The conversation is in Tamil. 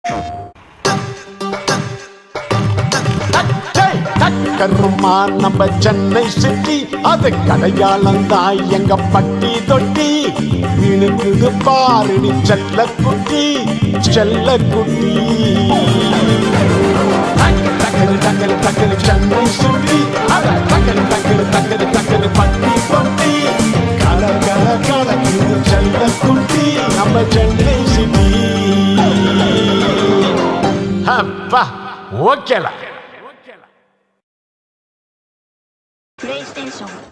கருமா நம்ம சென்னை சிட்டி அது கடையாளம் தான் எங்க பட்டி தொட்டி மினுக்குது பாருடி செல்ல குட்டி செல்ல குட்டி டக்கரு டக்கரு டக்கரு சென்னை சிட்டி அத டக்கரு டக்கரு டக்கரு டக்கரு பட்டி தொட்டி கல கல கலக்குது செல்ல குட்டி நம்ம சென்னை சிட்டி அப்பா ஓகேலா PlayStation